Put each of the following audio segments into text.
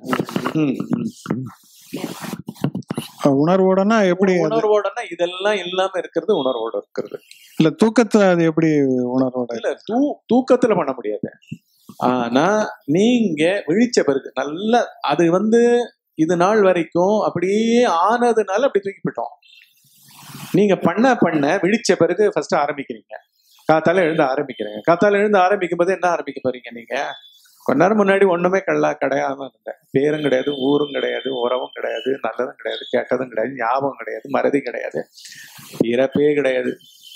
ம், ம். உணர்வோடனா எப்படி அது? உணர்வோடனா இதெல்லாம் இல்லாம இருக்கிறது உணர்வோட இருக்கிறது இல்ல தூக்கத்துல அது எப்படி உணர்வோட இல்ல தூ தூக்கத்துல பண்ண முடியாது ஆனா நீங்க விழிச்ச பிறகு நல்ல அது வந்து இது நாள் வரைக்கும் அப்படியே ஆனதுனால அப்படி தூக்கி போயிட்டோம் நீங்க பண்ண பண்ண விழிச்ச பிறகு ஃபர்ஸ்ட் ஆரம்பிக்கிறீங்க காத்தால எழுந்து ஆரம்பிக்கிறீங்க காத்தால எழுந்து ஆரம்பிக்கும் போது என்ன ஆரம்பிக்க போறீங்க நீங்க கொஞ்ச நேரம் முன்னாடி ஒண்ணுமே கல்லா கிடையாம இருந்தேன் பேரும் கிடையாது ஊரும் கிடையாது உறவும் கிடையாது நல்லதும் கிடையாது கெட்டதும் கிடையாது ஞாபகம் கிடையாது மறதி கிடையாது பிறப்பே கிடையாது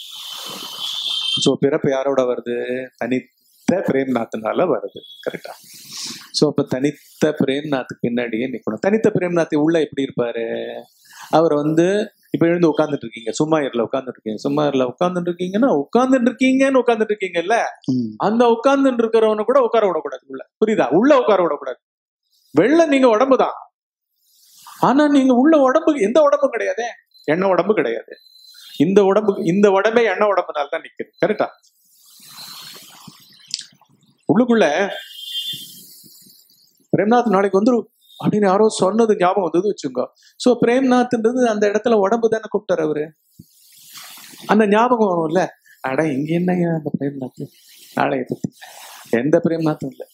ஸோ பிறப்பு யாரோட வருது தனித்த பிரேம்நாத்னால வருது கரெக்டா ஸோ அப்ப தனித்த பிரேம்நாத்துக்கு பின்னாடியே நிக்கணும் தனித்த பிரேம்நாத் உள்ள எப்படி இருப்பாரு அவர் வந்து இப்ப எழுந்து உட்கார்ந்துட்டு இருக்கீங்க சும்மா இருல உட்கார்ந்துட்டு இருக்கீங்க சும்மா இருல உட்கார்ந்துட்டு இருக்கீங்கன்னா உட்கார்ந்துட்டு இருக்கீங்கன்னு உட்கார்ந்துட்டு இருக்கீங்கல்ல ம். அந்த உட்கார்ந்துட்டு இருக்கிறவனை கூட உட்கார விடக்கூடாது உள்ள புரியுதா உள்ள உட்கார விடக்கூடாது வெளில நீங்க உடம்பு தான் ஆனா நீங்க உள்ள உடம்பு எந்த உடம்பும் கிடையாதே எண்ணெய் உடம்பு கிடையாது இந்த உடம்பு இந்த உடம்பே எண்ணெய் உடம்புனால தான் நிக்குது கரெக்டா உள்ளுக்குள்ள பிரேம்நாத் நாளைக்கு வந்துரும் அப்படின்னு யாரோ சொன்னது ஞாபகம் வந்தது வச்சுங்க சோ பிரேம்நாத்ன்றது அந்த இடத்துல உடம்பு தானே கூப்பிட்டாரு அவரு அந்த ஞாபகம் வரும்ல அட இங்க என்னங்க அந்த பிரேம்நாத் நாளைய பத்தி எந்த பிரேம்நாத்தும் இல்ல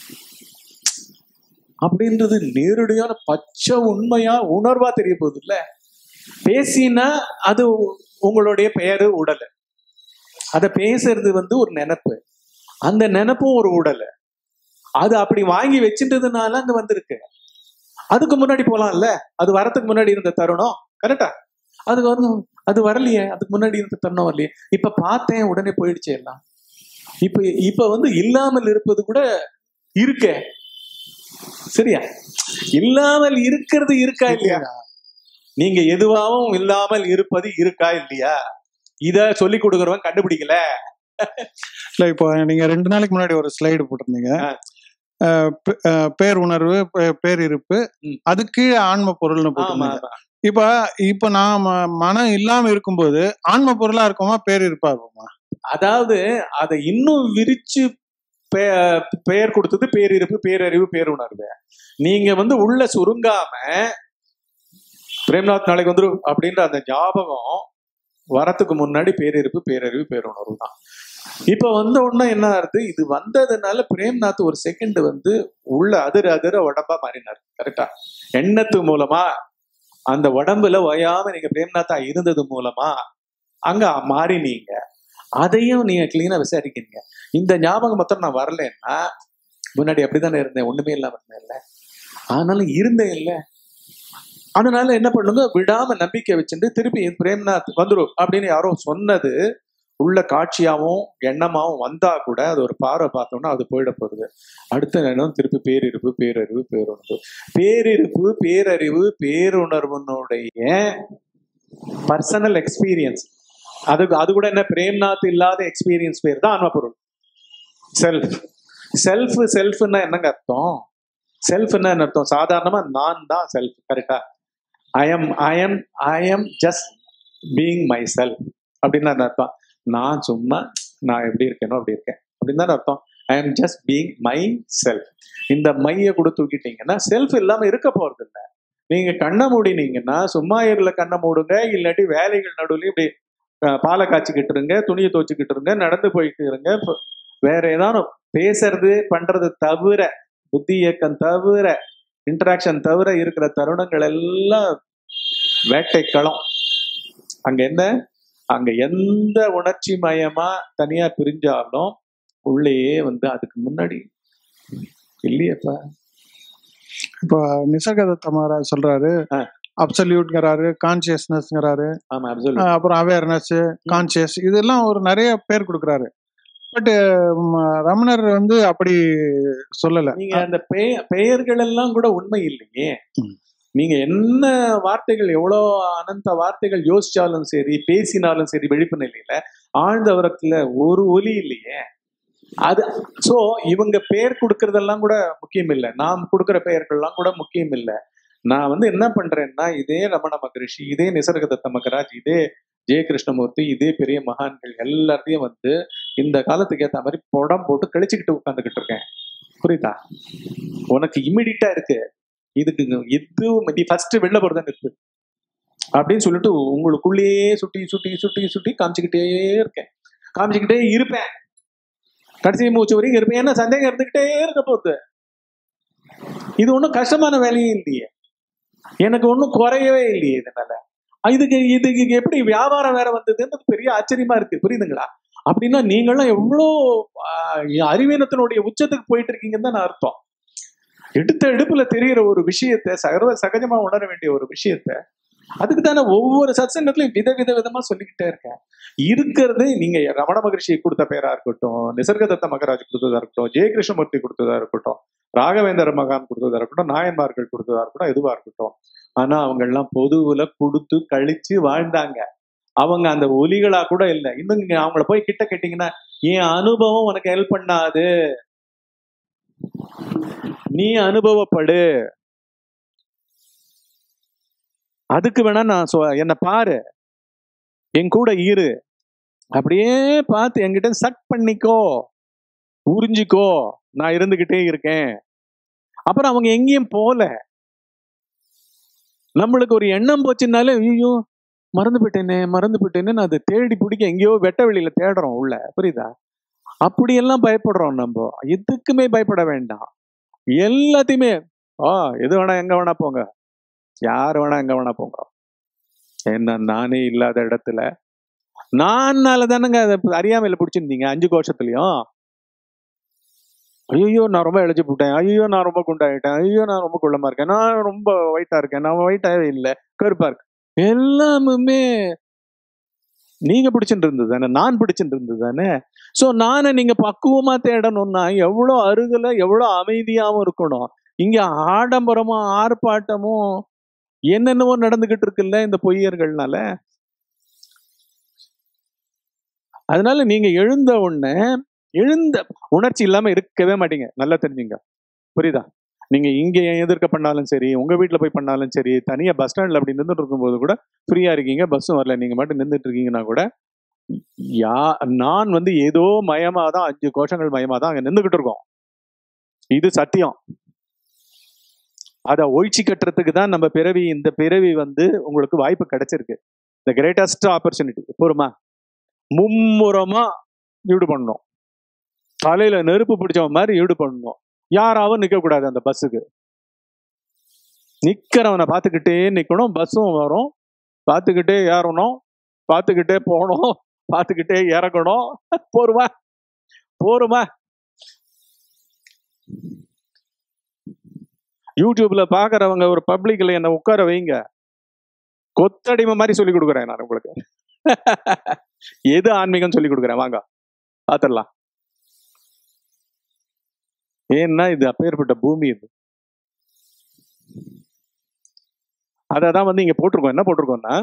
அப்படின்றது நேரடியான பச்சை உண்மையா உணர்வா தெரிய போகுது இல்ல பேசினா அது உங்களுடைய பெயரு உடல் அத பேசுறது வந்து ஒரு நினைப்பு அந்த நினைப்பும் ஒரு உடல் அது அப்படி வாங்கி வச்சுட்டதுனால அங்க வந்திருக்கு அதுக்கு முன்னாடி போலாம்ல அது வரதுக்கு முன்னாடி இருந்த தருணம் கரெக்டா அது வரணும் அது வரலையே அதுக்கு முன்னாடி இருந்த தருணம் வரலையே இப்ப பார்த்தேன் உடனே போயிடுச்சு எல்லாம் இப்ப இப்ப வந்து இல்லாமல் இருப்பது கூட இருக்கே சரியா இல்லாமல் இருக்கிறது இருக்கா இல்லையா நீங்க எதுவாகவும் இல்லாமல் இருப்பது இருக்கா இல்லையா இத சொல்லி கொடுக்கறவன் கண்டுபிடிக்கல இல்ல இப்போ நீங்க ரெண்டு நாளைக்கு முன்னாடி ஒரு ஸ்லைடு போட்டிருந்தீங்க ஆ. அஹ் பே- அஹ் பேர் உணர்வு பே- பேரிருப்பு ம். அதுக்கு ஆன்ம பொருள்னு ஆமா போட்டிருந்தீங்க ஆமா. இப்ப இப்ப நான் ம- மனம் இல்லாம இருக்கும்போது ஆன்ம பொருளா இருக்குமா பேரிருப்பா இருக்குமா அதாவது அதை இன்னும் விரிச்சு பெ- பெயர் கொடுத்தது பேரிருப்பு பேரறிவு பேருணர்வு நீங்க வந்து உள்ள சுருங்காம பிரேம்நாத் நாளைக்கு வந்துரும் அப்படின்ற அந்த ஞாபகம் வரத்துக்கு முன்னாடி பேரிருப்பு பேரறிவு பேருணர்வு தான் இப்ப வந்த உடனே என்ன ஆகுது இது வந்ததுனால பிரேம்நாத் ஒரு செகண்ட் வந்து உள்ள அதிர அதிர உடம்பா மாறினார் கரெக்டா எண்ணத்து மூலமா அந்த உடம்புல ஓயாம நீங்க பிரேம்நாத்தா இருந்தது மூலமா அங்க மாறினீங்க அதையும் நீங்க கிளீனா விசாரிக்கிறீங்க இந்த ஞாபகம் மொத்தம் நான் வரலன்னா முன்னாடி அப்படித்தானே இருந்தேன் ஒண்ணுமே இல்லாம இருந்தேன் இல்ல ஆனாலும் இருந்தேன் இல்ல அதனால என்ன பண்ணுங்க விடாம நம்பிக்கை வச்சுட்டு திருப்பி பிரேம்நாத் வந்துரும் அப்படின்னு யாரோ சொன்னது உள்ள காட்சியாவும் எண்ணமாவும் வந்தா கூட அது ஒரு பார்வை பார்த்தோம்னா அது போயிட போகுது அடுத்த நேரம் திருப்பி பேரிருப்பு பேரறிவு பேருணர்வு பேரிருப்பு பேரறிவு பேருணர்வுனுடைய பர்சனல் எக்ஸ்பீரியன்ஸ் அது அது கூட என்ன பிரேம்நாத் இல்லாத எக்ஸ்பீரியன்ஸ் பேர் தான் ஆன்ம பொருள் செல்ஃப் செல்ஃப் செல்ஃப்னா என்னங்க அர்த்தம் செல்ஃப்னா என்ன அர்த்தம் சாதாரணமா நான் தான் செல்ஃப் கரெக்டா I am I am I am just being myself அப்படின்னு என்ன அர்த்தம் நான் சும்மா நான் எப்படி இருக்கேனோ அப்படி இருக்கேன் அப்படின்னு தானே அர்த்தம் I am just being myself இந்த மைய கூட தூக்கிட்டீங்கன்னா செல்ஃப் இல்லாம இருக்க போறது இல்ல நீங்க கண்ணை மூடினீங்கன்னா சும்மா இருல கண்ணை மூடுங்க இல்லாட்டி வேலைகள் நடுவுலயும் இப்படி அஹ், பாலை காய்ச்சிக்கிட்டு இருங்க துணியை துவச்சிக்கிட்டு இருங்க நடந்து போயிட்டு இருங்க இப்ப வேற ஏதாவது பேசுறது பண்றது தவிர புத்தி இயக்கம் தவிர இன்டராக்ஷன் தவிர இருக்கிற தருணங்கள் எல்லாம் வேட்டைக்களம் அங்க என்ன அங்க எந்த உணர்ச்சி மயமா தனியா பிரிஞ்சாலும் உள்ளேயே வந்து அதுக்கு முன்னாடி இல்லையப்பா இப்போ நிசர்கதத்த மகாராஜ் சொல்றாரு ஆ. அப்சல்யூட்ங்கிறாரு கான்சியஸ்னஸ்ங்கிறாரு ஆமா அப்சல்யூட் அப்புறம் அவேர்னஸ் கான்சியஸ் இதெல்லாம் ஒரு நிறைய பேர் கொடுக்குறாரு பட் ரமணர் வந்து அப்படி சொல்லல நீங்க அந்த பெய- பெயர்கள் எல்லாம் கூட உண்மை இல்லையே ம். நீங்க என்ன வார்த்தைகள் எவ்வளோ அனந்த வார்த்தைகள் யோசிச்சாலும் சரி பேசினாலும் சரி விழிப்பு நிலையில ஆழ்ந்த வரத்துல ஒரு ஒலி இல்லையே அது சோ இவங்க பெயர் கொடுக்கறதெல்லாம் கூட முக்கியம் இல்லை நாம் கொடுக்கிற பெயர்கள்லாம் கூட முக்கியம் இல்லை நான் வந்து என்ன பண்றேன்னா இதே ரமண மகரிஷி இதே நிசர்கதத்த மகராஜ் இதே ஜெய கிருஷ்ணமூர்த்தி இதே பெரிய மகான்கள் எல்லாத்தையும் வந்து இந்த காலத்துக்கு ஏத்த மாதிரி படம் போட்டு கழிச்சுக்கிட்டு உட்காந்துக்கிட்டு இருக்கேன் புரியுதா உனக்கு இமிடியட்டா இருக்கு இதுக்கு இது நீ ஃபர்ஸ்ட் வெளில போறதா நிறுத்து அப்படின்னு சொல்லிட்டு உங்களுக்குள்ளேயே சுட்டி சுட்டி சுட்டி சுட்டி காமிச்சுக்கிட்டே இருக்கேன் காமிச்சுக்கிட்டே இருப்பேன் கடைசி மூச்சு வரைக்கும் இருப்பேன் ஏன்னா சந்தேகம் இருந்துகிட்டே இருக்க போகுது இது ஒன்றும் கஷ்டமான வேலையே இல்லையே எனக்கு ஒன்றும் குறையவே இல்லையே இதனால இதுக்கு இதுக்கு எப்படி வியாபாரம் வேற வந்ததுன்றது பெரிய ஆச்சரியமா இருக்கு புரியுதுங்களா அப்படின்னா நீங்களாம் எவ்வளோ ஆஹ், அறிவீனத்தினுடைய உச்சத்துக்கு போயிட்டு இருக்கீங்கன்னு தான் அர்த்தம் எடுத்த எடுப்புல தெரியிற ஒரு விஷயத்த சர்வ சகஜமா உணர வேண்டிய ஒரு விஷயத்த அதுக்கு தானே ஒவ்வொரு சத்சங்கத்திலையும் வித வித விதமா சொல்லிக்கிட்டே இருக்கேன் இருக்கிறது நீங்க ரமண மகரிஷி கொடுத்த பேரா இருக்கட்டும் நிசர்கதத்த மகராஜ் கொடுத்ததா இருக்கட்டும் ஜெயகிருஷ்ணமூர்த்தி கொடுத்ததா இருக்கட்டும் ராகவேந்தர மகான் கொடுத்ததா இருக்கட்டும் நாயன்மார்கள் கொடுத்ததா இருக்கட்டும் எதுவா இருக்கட்டும் ஆனா அவங்க எல்லாம் பொதுவுல கொடுத்து கழிச்சு வாழ்ந்தாங்க அவங்க அந்த ஒலிகளா கூட இல்லை இன்னும் நீங்க அவங்கள போய் கிட்ட கேட்டீங்கன்னா என் அனுபவம் உனக்கு ஹெல்ப் பண்ணாது நீ அனுபவப்படு அதுக்கு வேணா நான் சொ என்னை பாரு என் கூட இரு அப்படியே பார்த்து என்கிட்ட சட் பண்ணிக்கோ உறிஞ்சிக்கோ நான் இருந்துகிட்டே இருக்கேன் அப்புறம் அவங்க எங்கேயும் போல நம்மளுக்கு ஒரு எண்ணம் போச்சுனாலே ஐயோ மறந்து போயிட்டேனே மறந்து போயிட்டேனே நான் அதை தேடி பிடிக்க எங்கேயோ வெட்ட வெளியில தேடுறோம் உள்ள புரியுதா அப்படியெல்லாம் பயப்படுறோம் நம்ம எதுக்குமே பயப்பட வேண்டாம் எல்லாத்தையுமே ஆ எது வேணா எங்க வேணா போங்க யார் வேணா எங்க வேணா போங்க என்ன நானே இல்லாத இடத்துல நான்னால தானேங்க அதை அறியாமையில பிடிச்சிருந்தீங்க அஞ்சு கோஷத்துலயும் ஐயோ நான் ரொம்ப இழைச்சி போட்டேன் ஐயோ நான் ரொம்ப குண்டாயிட்டேன் ஐயோ நான் ரொம்ப குள்ளமா இருக்கேன் நான் ரொம்ப ஒயிட்டா இருக்கேன் நான் ஒயிட்டாவே இல்லை கருப்பா இருக்கேன் எல்லாமுமே நீங்க பிடிச்சிட்டு இருந்தது தானே நான் பிடிச்சிட்டு இருந்தது தானே ஸோ நானை நீங்க பக்குவமா தேடணும்னா எவ்வளோ அருகில எவ்வளோ அமைதியாவும் இருக்கணும் இங்க ஆடம்பரமும் ஆர்ப்பாட்டமும் என்னென்னவோ நடந்துகிட்டு இருக்குல்ல இந்த பொய்யர்கள்னால அதனால நீங்க எழுந்த உடனே எழுந்த உணர்ச்சி இல்லாம இருக்கவே மாட்டீங்க நல்லா தெரிஞ்சுங்க புரியுதா நீங்க இங்க எதிர்க்க பண்ணாலும் சரி உங்க வீட்டுல போய் பண்ணாலும் சரி தனியா பஸ் ஸ்டாண்ட்ல அப்படி நின்றுட்டு இருக்கும்போது கூட ஃப்ரீயா இருக்கீங்க பஸ்ஸும் வரல நீங்க மட்டும் நின்றுட்டு இருக்கீங்கன்னா கூட யா நான் வந்து ஏதோ மயமா தான் அஞ்சு கோஷங்கள் மயமா தான் அங்க நின்றுகிட்டு இருக்கோம் இது சத்தியம் அதை ஒழிச்சு கட்டுறதுக்கு தான் நம்ம பிறவி இந்த பிறவி வந்து உங்களுக்கு வாய்ப்பு கிடைச்சிருக்கு இந்த கிரேட்டஸ்ட் ஆப்பர்ச்சுனிட்டி பொறுமா மும்முரமா ஈடு பண்ணணும் தலையில நெருப்பு பிடிச்சவன் மாதிரி ஈடு பண்ணணும் யாராவும் நிக்க கூடாது அந்த பஸ்ஸுக்கு நிக்கிறவனை பார்த்துக்கிட்டே நிக்கணும் பஸ்ஸும் வரும் பார்த்துக்கிட்டே ஏறணும் பார்த்துக்கிட்டே போகணும் பார்த்துக்கிட்டே இறங்கணும் போருமா போருமா யூடியூப்ல பாக்குறவங்க ஒரு பப்ளிக்ல என்ன உட்கார வைங்க கொத்தடிமை மாதிரி சொல்லி கொடுக்குறேன் நான் உங்களுக்கு எது ஆன்மீகம் சொல்லி கொடுக்குறேன் வாங்க பாத்திரலாம் ஏன்னா இது அப்பேற்பட்ட பூமி இது அததான் வந்து இங்க போட்டிருக்கோம் என்ன போட்டிருக்கோம்னா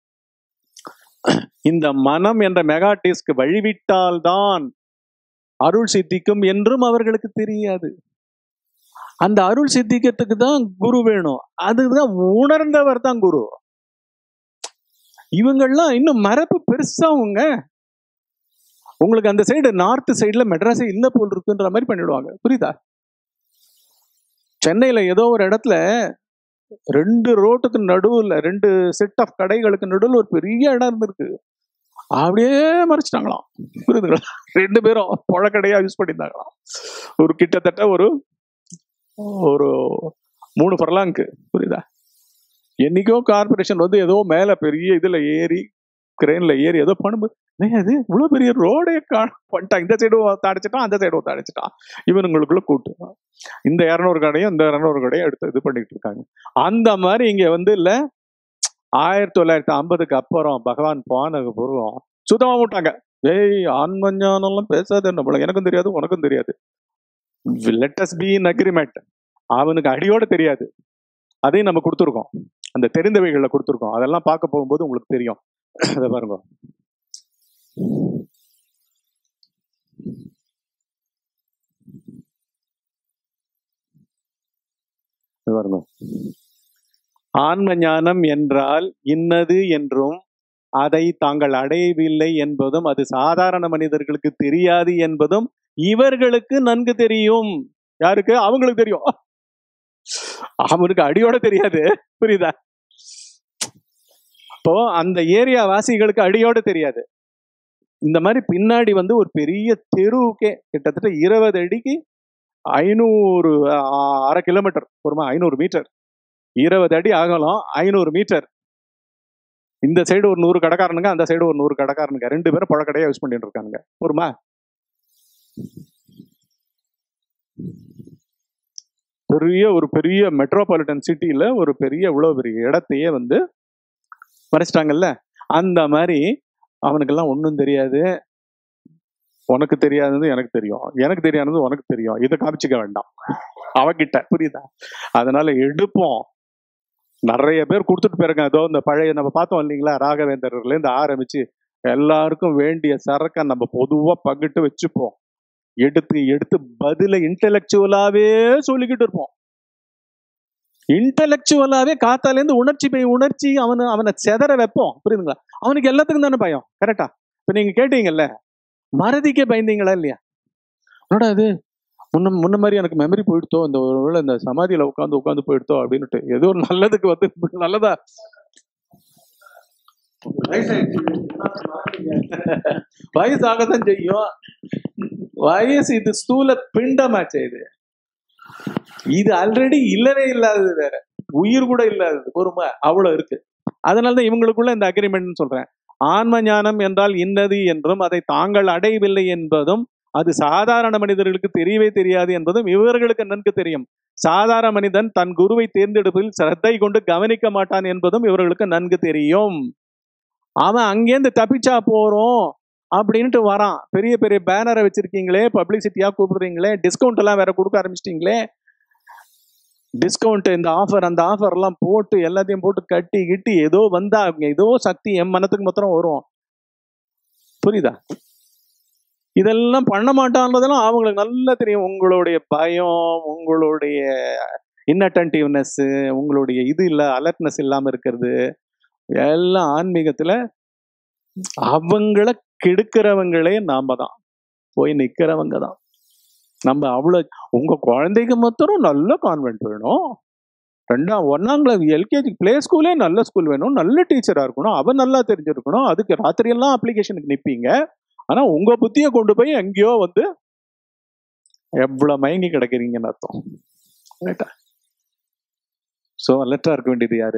இந்த மனம் என்ற மெகா டிஸ்க் வழிவிட்டால்தான் அருள் சித்திக்கும் என்றும் அவர்களுக்கு தெரியாது அந்த அருள் சித்திக்கிறதுக்கு தான் குரு வேணும் அதுதான் உணர்ந்தவர் தான் குரு இவங்கெல்லாம் இன்னும் மரப்பு பெருசாவுங்க உங்களுக்கு அந்த சைடு நார்த் சைடுல மெட்ராஸே இல்ல போல் இருக்குன்ற மாதிரி பண்ணிடுவாங்க புரியுதா சென்னையில ஏதோ ஒரு இடத்துல ரெண்டு ரோட்டுக்கு நடுவுல ரெண்டு செட் ஆஃப் கடைகளுக்கு நடுவில் ஒரு பெரிய இடம் இருந்திருக்கு அப்படியே மறைச்சிட்டாங்களாம் புரியுதுங்களா ரெண்டு பேரும் புழக்கடையா யூஸ் பண்ணியிருந்தாங்களாம் ஒரு கிட்டத்தட்ட ஒரு ஒரு மூணு பர்லாங்க்கு புரியுதா என்னைக்கோ கார்பரேஷன் வந்து ஏதோ மேல பெரிய இதுல ஏறி கிரெயின்ல ஏறி ஏதோ பண்ணும்போது "ஏய், அது இவ்வளவு பெரிய ரோடே காண பண்ணிட்டான் இந்த சைடு அடைச்சிட்டான் அந்த சைடு அடைச்சிட்டான் இவனுங்களுக்குள்ள கூட்டு இந்த இரநூறு கடையும் இந்த இரநூறு கடையும் எடுத்து இது பண்ணிட்டு இருக்காங்க அந்த மாதிரி இங்க வந்து இல்ல ஆயிரத்தி தொள்ளாயிரத்தி ஐம்பதுக்கு அப்புறம் பகவான் போனதுக்கு பூர்வம் சுத்தமா விட்டாங்க ஏய் ஆன்மஞானம்லாம் பேசாத நம்மள எனக்கும் தெரியாது உனக்கும் தெரியாது லெட்டஸ் பி இன் அக்ரிமெண்ட் அவனுக்கு அடியோட தெரியாது அதையும் நம்ம கொடுத்துருக்கோம் அந்த தெரிந்தவைகளை கொடுத்துருக்கோம் அதெல்லாம் பார்க்க போகும்போது உங்களுக்கு தெரியும் அதை பாருங்க இது பாருங்க ஆன்ம ஞானம் என்றால் இன்னது என்றும் அதை தாங்கள் அடையவில்லை என்பதும் அது சாதாரண மனிதர்களுக்கு தெரியாது என்பதும் இவர்களுக்கு நன்கு தெரியும் யாருக்கு அவங்களுக்கு தெரியும் அவனுக்கு அடியோட தெரியாது புரியுதா இப்போ அந்த ஏரியா வாசிகளுக்கு அடியோட தெரியாது இந்த மாதிரி பின்னாடி வந்து ஒரு பெரிய தெருவுக்கே கிட்டத்தட்ட இருபது அடிக்கு ஐநூறு ஆ- அரை கிலோமீட்டர் ஒருமா ஐநூறு மீட்டர் இருபது அடி அகலம் ஐநூறு மீட்டர் இந்த சைடு ஒரு நூறு கடைக்காரனுங்க அந்த சைடு ஒரு நூறு கடைக்காரனுங்க ரெண்டு பேரும் பழக்கடையா யூஸ் பண்ணிட்டு இருக்கானுங்க ஒருமா பெரிய ஒரு பெரிய மெட்ரோபாலிட்டன் சிட்டியில ஒரு பெரிய இவ்வளவு பெரிய இடத்தையே வந்து மறைச்சிட்டாங்கல்ல அந்த மாதிரி அவனுக்கெல்லாம் ஒன்றும் தெரியாது உனக்கு தெரியாதது எனக்கு தெரியும் எனக்கு தெரியாதது உனக்கு தெரியும் இதை காமிச்சிக்க வேண்டாம் அவகிட்ட புரியுதா அதனால எடுப்போம் நிறைய பேர் கொடுத்துட்டு போயிருங்க ஏதோ இந்த பழைய நம்ம பார்த்தோம் இல்லைங்களா ராகவேந்தர்ல இருந்து ஆரம்பிச்சு எல்லாருக்கும் வேண்டிய சரக்கை நம்ம பொதுவா பங்கிட்டு வச்சுப்போம் எடுத்து எடுத்து பதில இன்டெலெக்சுவலாவே சொல்லிக்கிட்டு இருப்போம் இன்டெலெக்சுவலாவே காத்தாலேருந்து உணர்ச்சி போய் உணர்ச்சி அவனை அவனை செதற வைப்போம் புரியுதுங்களா அவனுக்கு எல்லாத்துக்கும் தானே பயம் கரெக்டா இப்ப நீங்க கேட்டீங்கல்ல மறதிக்கே பயந்தீங்களா இல்லையா என்னடா அது முன்ன முன்ன மாதிரி எனக்கு மெமரி போயிடுத்தோ இந்த ஒருவேளை இந்த சமாதியில உட்காந்து உட்காந்து போயிடுத்தோ அப்படின்னுட்டு ஏதோ ஒரு நல்லதுக்கு வந்து நல்லதா வயசாகத்தான் செய்யும் வயசு இது ஸ்தூல பிண்டமாச்சே இது இது ஆல்ரெடி இல்லவே இல்லாதது வேற உயிர் கூட இல்லாதது பொறுமை அவ்வளவு இருக்கு அதனாலதான் இவங்களுக்குள்ள இந்த அக்ரிமெண்ட் சொல்றேன் ஆன்ம ஞானம் என்றால் இன்னது என்றும் அதை தாங்கள் அடையவில்லை என்பதும் அது சாதாரண மனிதர்களுக்கு தெரியவே தெரியாது என்பதும் இவர்களுக்கு நன்கு தெரியும் சாதாரண மனிதன் தன் குருவை தேர்ந்தெடுப்பதில் சிரத்தை கொண்டு கவனிக்க மாட்டான் என்பதும் இவர்களுக்கு நன்கு தெரியும் அவன் அங்கேருந்து தப்பிச்சா போறோம் அப்படின்ட்டு வரான் பெரிய பெரிய பேனரை வச்சிருக்கீங்களே பப்ளிசிட்டியா கூப்பிடுறீங்களே டிஸ்கவுண்ட் எல்லாம் வேற கொடுக்க ஆரம்பிச்சிட்டீங்களே டிஸ்கவுண்ட் இந்த ஆஃபர் அந்த ஆஃபர் எல்லாம் போட்டு எல்லாத்தையும் போட்டு கட்டி கிட்டி ஏதோ வந்தா அவங்க ஏதோ சக்தி என் மனத்துக்கு மாத்திரம் வரும் புரியுதா இதெல்லாம் பண்ண மாட்டான்றதெல்லாம் அவங்களுக்கு நல்லா தெரியும் உங்களுடைய பயம் உங்களுடைய இன்னட்டன்டிவ்னஸ் உங்களுடைய இது இல்ல அலர்ட்னஸ் இல்லாம இருக்கிறது எல்லாம் ஆன்மீகத்துல அவங்கள கெடுக்கிறவங்களே நாம தான் போய் நிக்கிறவங்க தான் நம்ம அவ்வளவு உங்க குழந்தைக்கு மாத்திரம் நல்ல கான்வென்ட் வேணும் ரெண்டாம் ஒன்னாம் கிளாஸ் எல்கேஜி பிளே ஸ்கூலே நல்ல ஸ்கூல் வேணும் நல்ல டீச்சரா இருக்கணும் அவன் நல்லா தெரிஞ்சிருக்கணும் அதுக்கு ராத்திரியெல்லாம் அப்ளிகேஷனுக்கு நிப்பீங்க ஆனா உங்க புத்திய கொண்டு போய் எங்கேயோ வந்து எவ்வளவு மயங்கி கிடக்குறீங்கன்னு அர்த்தம் ரைட்டா ஸோ அலர்ட்டா இருக்க வேண்டியது யாரு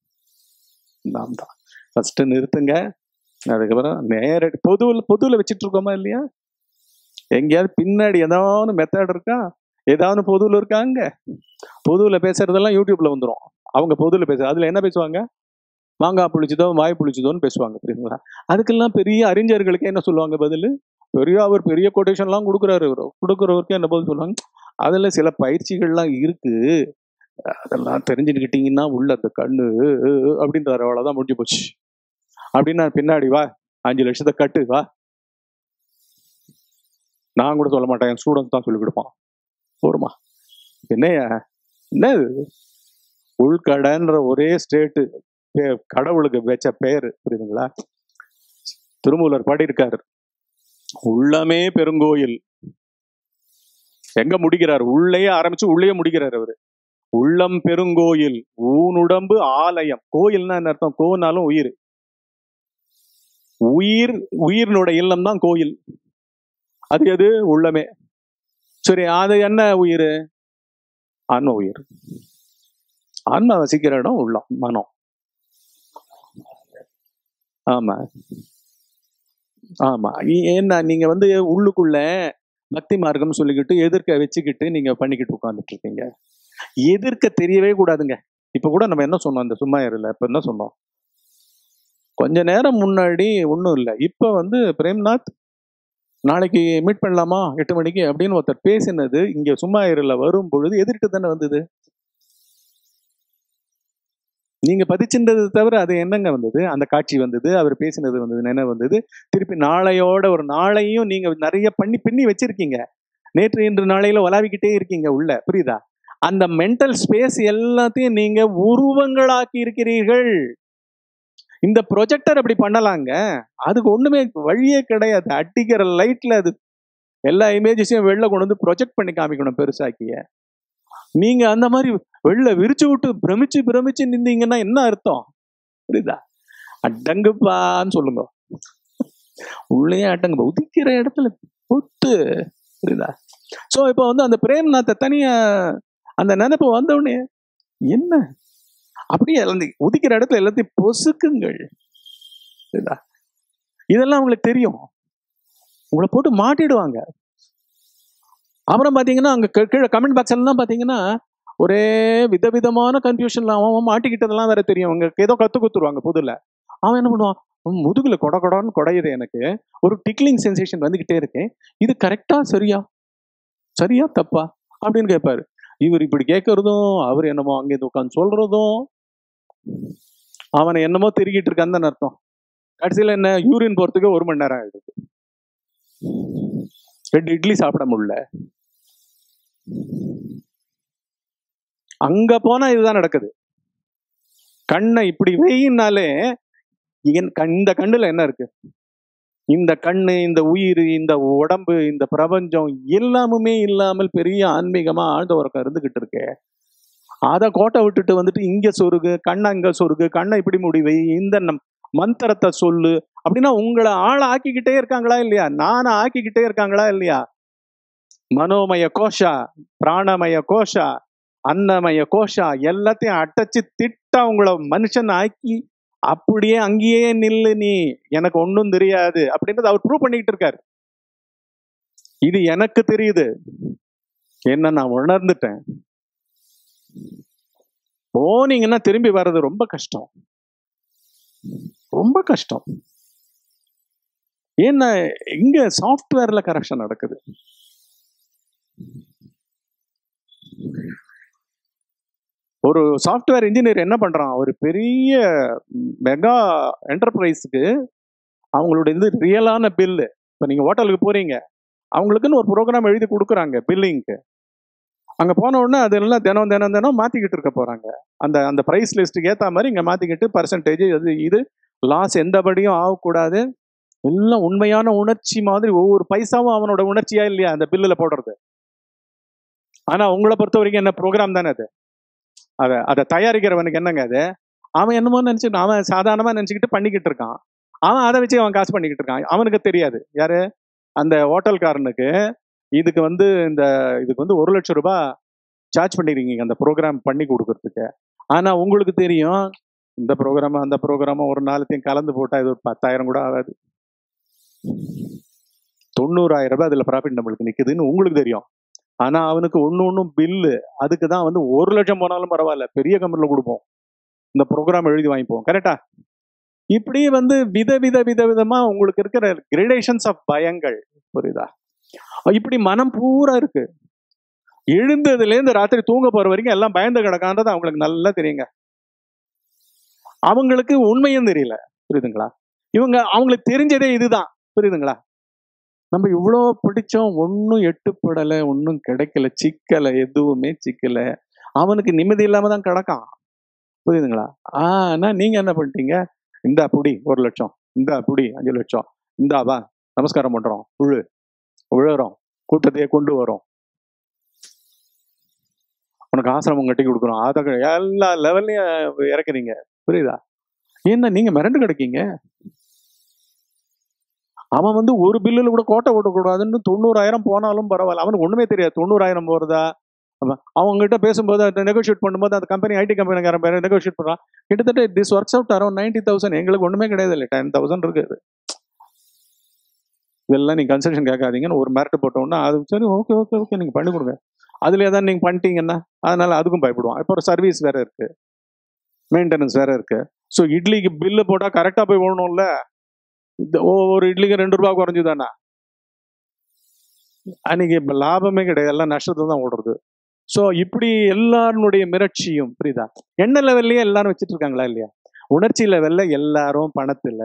நாம் தான் ஃபர்ஸ்ட் நிறுத்துங்க அதுக்கப்புறம் நேரடி பொதுவில் பொதுவில் வச்சுட்டு இருக்கோமா இல்லையா எங்கேயாவது பின்னாடி ஏதாவது மெத்தட் இருக்கா ஏதாவது பொதுவில் இருக்காங்க பொதுவில் பேசுறதெல்லாம் யூடியூப்ல வந்துடும் அவங்க பொதுவில் பேச அதுல என்ன பேசுவாங்க மாங்காய் புளிச்சதோ வாய் புளிச்சதோன்னு பேசுவாங்க புரியுதுங்களா அதுக்கெல்லாம் பெரிய அறிஞர்களுக்கு என்ன சொல்லுவாங்க பதில் பெரிய அவர் பெரிய கொட்டேஷன்லாம் கொடுக்குறாரு இவர் கொடுக்குறவருக்கு என்ன பதில் சொல்லுவாங்க அதுல சில பயிற்சிகள்லாம் இருக்கு அதெல்லாம் தெரிஞ்சுக்கிட்டீங்கன்னா உள்ள அந்த கண்ணு அப்படின்றாரு அவ்வளவுதான் முடிஞ்சு போச்சு அப்படின்னா பின்னாடி வா அஞ்சு லட்சத்தை கட்டு வா நான் கூட சொல்ல மாட்டேன் என் ஸ்டூடெண்ட்ஸ் தான் சொல்லி கொடுப்பான் போருமா என்னையா என்ன இது? உள்கடன்ற ஒரே ஸ்டேட்டு கடவுளுக்கு வச்ச பெயர் புரியுதுங்களா திருமூலர் பாடியிருக்காரு உள்ளமே பெருங்கோயில் எங்க முடிக்கிறார் உள்ளேயே ஆரம்பிச்சு உள்ளேயே முடிக்கிறார் அவரு உள்ளம் பெருங்கோயில் ஊனுடம்பு ஆலயம் கோயில்னா என்ன அர்த்தம் கோனாலும் உயிர் உயிர் உயிரினோட இல்லம் தான் கோயில் அது எது உள்ளமே சரி அது என்ன உயிர் ஆன்ம உயிர் ஆன்மா வசிக்கிற இடம் உள்ளம் மனம் ஆமா ஆமா இ- ஏன்னா நீங்க வந்து உள்ளுக்குள்ள பக்தி மார்க்கம் சொல்லிக்கிட்டு எதிர்க்க வச்சுக்கிட்டு நீங்க பண்ணிக்கிட்டு உட்கார்ந்துட்டு இருக்கீங்க எதிர்க்க தெரியவே கூடாதுங்க இப்ப கூட நம்ம என்ன சொன்னோம் இந்த சும்மா இருல இப்ப என்ன சொன்னோம் கொஞ்ச நேரம் முன்னாடி ஒன்றும் இல்லை இப்ப வந்து பிரேம்நாத் நாளைக்கு மீட் பண்ணலாமா எட்டு மணிக்கு அப்படின்னு ஒருத்தர் பேசினது இங்க சும்மா இருல வரும் பொழுது எதிர்ட்டு தானே வந்தது நீங்க பதிச்சின்றது தவிர அது என்னங்க வந்தது அந்த காட்சி வந்தது அவர் பேசினது வந்தது நினைவு வந்தது திருப்பி நாளையோட ஒரு நாளையும் நீங்க நிறைய பண்ணி பின்னி வச்சிருக்கீங்க நேற்று இன்று நாளையில உலாவிக்கிட்டே இருக்கீங்க உள்ள புரியுதா அந்த மென்டல் ஸ்பேஸ் எல்லாத்தையும் நீங்க உருவங்களாக்கி இருக்கிறீர்கள் இந்த ப்ரொஜெக்டர் அப்படி பண்ணலாங்க அதுக்கு ஒண்ணுமே வழியே கிடையாது அடிக்கிற லைட்ல அது எல்லா இமேஜஸையும் வெளில கொண்டு வந்து ப்ரொஜெக்ட் பண்ணி காமிக்கணும் பெருசாக்கிய நீங்க அந்த மாதிரி வெளில விரிச்சு விட்டு பிரமிச்சு பிரமிச்சு நின்றீங்கன்னா என்ன அர்த்தம் புரியுதா அடங்குப்பான்னு சொல்லுங்க உள்ளே அடங்கு உதிக்கிற இடத்துல பொத்து புரியுதா சோ இப்போ வந்து அந்த பிரேம்நாத்தை தனியா அந்த நினைப்பு வந்த உடனே என்ன அப்படியே அந்த உதிக்கிற இடத்துல எல்லாத்தையும் பொசுக்குங்கள் புரியுதா இதெல்லாம் உங்களுக்கு தெரியும் உங்களை போட்டு மாட்டிடுவாங்க அப்புறம் பாத்தீங்கன்னா அங்க கீ- கீழே கமெண்ட் பாக்ஸ் எல்லாம் பாத்தீங்கன்னா ஒரே விதவிதமான கன்ஃபியூஷன்ல அவன் அவன் மாட்டிக்கிட்டதெல்லாம் வேற தெரியும் அவங்க ஏதோ கத்து குத்துருவாங்க புதுல அவன் என்ன பண்ணுவான் உம், முதுகுல கொட கொடன்னு கொடையுது எனக்கு ஒரு டிக்லிங் சென்சேஷன் வந்துகிட்டே இருக்கேன் இது கரெக்டா சரியா சரியா தப்பா அப்படின்னு கேட்பாரு இவர் இப்படி கேட்கறதும் அவர் என்னமோ அங்கே உட்காந்து சொல்றதும் அவனை என்னமோ திருகிட்டு இருக்கான்னு அர்த்தம் கடைசியில என்ன யூரின் போறதுக்கு ஒரு மணி நேரம் ஆயிடுது ரெண்டு இட்லி சாப்பிட முடியல அங்க போனா இதுதான் நடக்குது கண்ணை இப்படி வெயினாலே என் கண்- இந்த கண்ணுல என்ன இருக்கு இந்த கண்ணு இந்த உயிர் இந்த உடம்பு இந்த பிரபஞ்சம் எல்லாமுமே இல்லாமல் பெரிய ஆன்மீகமா ஆழ்ந்த உறக்கம் இருந்துகிட்டு இருக்கே அதை கோட்டை விட்டுட்டு வந்துட்டு இங்க சொருகு கண்ணை அங்க சொருகு கண்ணை இப்படி முடிவை இந்த நம் மந்திரத்தை சொல்லு அப்படின்னா உங்களை ஆள ஆக்கிக்கிட்டே இருக்காங்களா இல்லையா நானை ஆக்கிக்கிட்டே இருக்காங்களா இல்லையா மனோமய கோஷா பிராணமய கோஷா அன்னமய கோஷா எல்லாத்தையும் அடைச்சு திட்டா உங்களை மனுஷன் ஆக்கி அப்படியே அங்கேயே நில்லு நீ எனக்கு ஒன்றும் தெரியாது அப்படின்றத அவர் ப்ரூவ் பண்ணிக்கிட்டு இருக்காரு இது எனக்கு தெரியுது என்ன நான் உணர்ந்துட்டேன் போனீங்கன்னா திரும்பி வர்றது ரொம்ப கஷ்டம் ரொம்ப கஷ்டம் ஏன்னா இங்க சாஃப்ட்வேர்ல கரெக்ஷன் நடக்குது ஒரு சாஃப்ட்வேர் இன்ஜினியர் என்ன பண்றான் ஒரு பெரிய மெகா என்டர்பிரைஸ்க்கு அவங்களோட இது ரியலான பில்லு இப்போ நீங்க ஹோட்டலுக்கு போறீங்க அவங்களுக்குன்னு ஒரு ப்ரோக்ராம் எழுதி கொடுக்குறாங்க பில்லிங்க்கு அங்க போன உடனே அதெல்லாம் தினம் தினம் தினம் மாத்திக்கிட்டு இருக்க போறாங்க அந்த அந்த பிரைஸ் லிஸ்ட்டுக்கு ஏத்த மாதிரி இங்க மாத்திக்கிட்டு பர்சன்டேஜ் அது இது லாஸ் எந்தபடியும் ஆகக்கூடாது எல்லாம் உண்மையான உணர்ச்சி மாதிரி ஒவ்வொரு பைசாவும் அவனோட உணர்ச்சியா இல்லையா அந்த பில்லுல போடுறது ஆனா உங்களை பொறுத்த வரைக்கும் என்ன ப்ரோக்ராம் தானே அது அதை அதை தயாரிக்கிறவனுக்கு என்னங்க அது அவன் என்னமோ நினைச்சுட்டு அவன் சாதாரணமா நினைச்சுக்கிட்டு பண்ணிக்கிட்டு இருக்கான் அவன் அதை வச்சு அவன் காசு பண்ணிக்கிட்டு இருக்கான் அவனுக்கு தெரியாது யாரு அந்த ஹோட்டல்காரனுக்கு இதுக்கு வந்து இந்த இதுக்கு வந்து ஒரு லட்சம் ரூபாய் சார்ஜ் பண்ணிருக்கீங்க அந்த ப்ரோக்ராம் பண்ணி கொடுக்கறதுக்கு ஆனா உங்களுக்கு தெரியும் இந்த ப்ரோக்ராம் அந்த ப்ரோக்ராம் ஒரு நாளைத்தையும் கலந்து போட்டா இது ஒரு பத்தாயிரம் கூட ஆகாது தொண்ணூறாயிரம் ரூபாய் அதுல ப்ராஃபிட் நம்மளுக்கு நிக்குதுன்னு உங்களுக்கு தெரியும் ஆனா அவனுக்கு ஒண்ணு ஒண்ணும் பில்லு அதுக்கு தான் வந்து ஒரு லட்சம் போனாலும் பரவாயில்ல பெரிய கம்பெனில கொடுப்போம் இந்த ப்ரோக்ராம் எழுதி வாங்கிப்போம் கரெக்டா இப்படி வந்து வித வித வித விதமா உங்களுக்கு இருக்கிற கிரேடேஷன்ஸ் ஆஃப் பயங்கள் புரியுதா இப்படி மனம் பூரா இருக்கு எழுந்ததுல இருந்து ராத்திரி தூங்க போற வரைக்கும் எல்லாம் பயந்து கிடக்கான்றது அவங்களுக்கு நல்லா தெரியுங்க அவங்களுக்கு உண்மையும் தெரியல புரியுதுங்களா இவங்க அவங்களுக்கு தெரிஞ்சதே இதுதான் புரியுதுங்களா நம்ம இவ்வளோ பிடிச்சோம் ஒன்றும் எட்டுப்படலை ஒன்றும் கிடைக்கல சிக்கலை எதுவுமே சிக்கல அவனுக்கு நிம்மதி இல்லாம தான் கிடக்கான் புரியுதுங்களா ஆனா நீங்க என்ன பண்ணிட்டீங்க இந்தா புடி ஒரு லட்சம் இந்தா புடி அஞ்சு லட்சம் இந்தா வா நமஸ்காரம் பண்றோம் விழு விழுறோம் கூட்டத்தையே கொண்டு வரோம் உனக்கு ஆசிரமம் கட்டி கொடுக்குறோம் அதை க- எல்லா லெவல்லையும் இறக்குறீங்க புரியுதா என்ன நீங்க மிரண்டு கிடைக்கீங்க அவன் வந்து ஒரு பில்லுல கூட கோட்டை ஓட்டக்கூடாதுன்னு தொண்ணூறாயிரம் போனாலும் பரவாயில்ல அவனுக்கு ஒண்ணுமே தெரியாது தொண்ணூறாயிரம் போறதா அவன் அவங்க கிட்ட பேசும்போது அதை நெகோஷியேட் பண்ணும்போது அந்த கம்பெனி ஐடி கம்பெனிக்காரன் பேர் நெகோஷியேட் பண்றான் கிட்டத்தட்ட this works out around ninety thousand எங்களுக்கு ஒண்ணுமே கிடையாது இல்லை டென் தௌசண்ட் இருக்குது இதெல்லாம் நீங்க கன்ஸ்ட்ரக்ஷன் கேட்காதீங்கன்னு ஒரு மேரட் போட்டோம்னா அது சரி ஓகே ஓகே ஓகே நீங்க பண்ணி கொடுங்க அதுல ஏதாவது நீங்க பண்ணிட்டீங்கன்னா அதனால அதுக்கும் பயப்படுவான் இப்போ ஒரு சர்வீஸ் வேற இருக்கு மெயின்டெனன்ஸ் வேற இருக்கு ஸோ இட்லிக்கு பில்லு போட்டா கரெக்டா போய் ஓடணும்ல இந்த ஒவ்வொரு இட்லிக்கு ரெண்டு ரூபாய் குறைஞ்சுதானா அன்னைக்கு இப்ப லாபமே கிடையாது எல்லாம் நஷ்டத்துல தான் ஓடுறது ஸோ இப்படி எல்லாருடைய மிரட்சியும் புரியுதா எண்ணெய் லெவல்லயே எல்லாரும் வச்சிட்டு இருக்காங்களா இல்லையா உணர்ச்சி லெவல்ல எல்லாரும் பணத்துல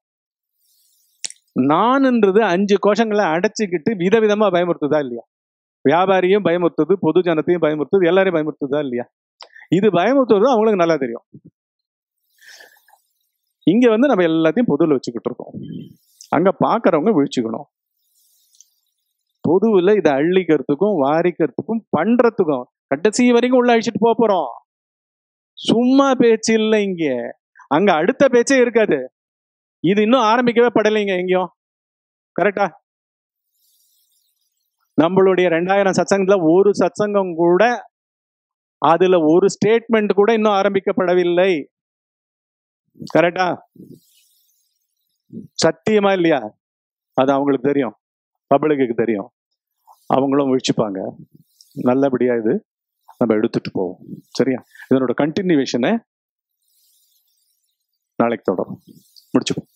நான்ன்றது அஞ்சு கோஷங்களை அடைச்சிக்கிட்டு விதவிதமா பயமுறுத்துதா இல்லையா வியாபாரியும் பயமுறுத்துது பொது ஜனத்தையும் பயமுறுத்துது எல்லாரையும் பயமுறுத்துதா இல்லையா இது பயமுறுத்துறது அவங்களுக்கு நல்லா தெரியும் இங்க வந்து நம்ம எல்லாத்தையும் பொதுவில் வச்சுக்கிட்டு இருக்கோம் அங்க பாக்குறவங்க விழிச்சுக்கணும் பொதுவில் இதை அள்ளிக்கிறதுக்கும் வாரிக்கிறதுக்கும் பண்றதுக்கும் கடைசி வரைக்கும் உள்ள அழிச்சிட்டு போக போறோம் சும்மா பேச்சு இல்லை இங்க அங்க அடுத்த பேச்சே இருக்காது இது இன்னும் ஆரம்பிக்கவே படலைங்க எங்கேயும் கரெக்டா நம்மளுடைய ரெண்டாயிரம் சத்சங்கத்துல ஒரு சத்சங்கம் கூட அதுல ஒரு ஸ்டேட்மெண்ட் கூட இன்னும் ஆரம்பிக்கப்படவில்லை கரெக்டா சத்தியமா இல்லையா அது அவங்களுக்கு தெரியும் பப்ளிக்கு தெரியும் அவங்களும் முழிச்சுப்பாங்க நல்லபடியா இது நம்ம எடுத்துட்டு போவோம் சரியா இதனோட கண்டினியூவேஷனை நாளைக்கு தொடரும் முடிச்சுப்போம்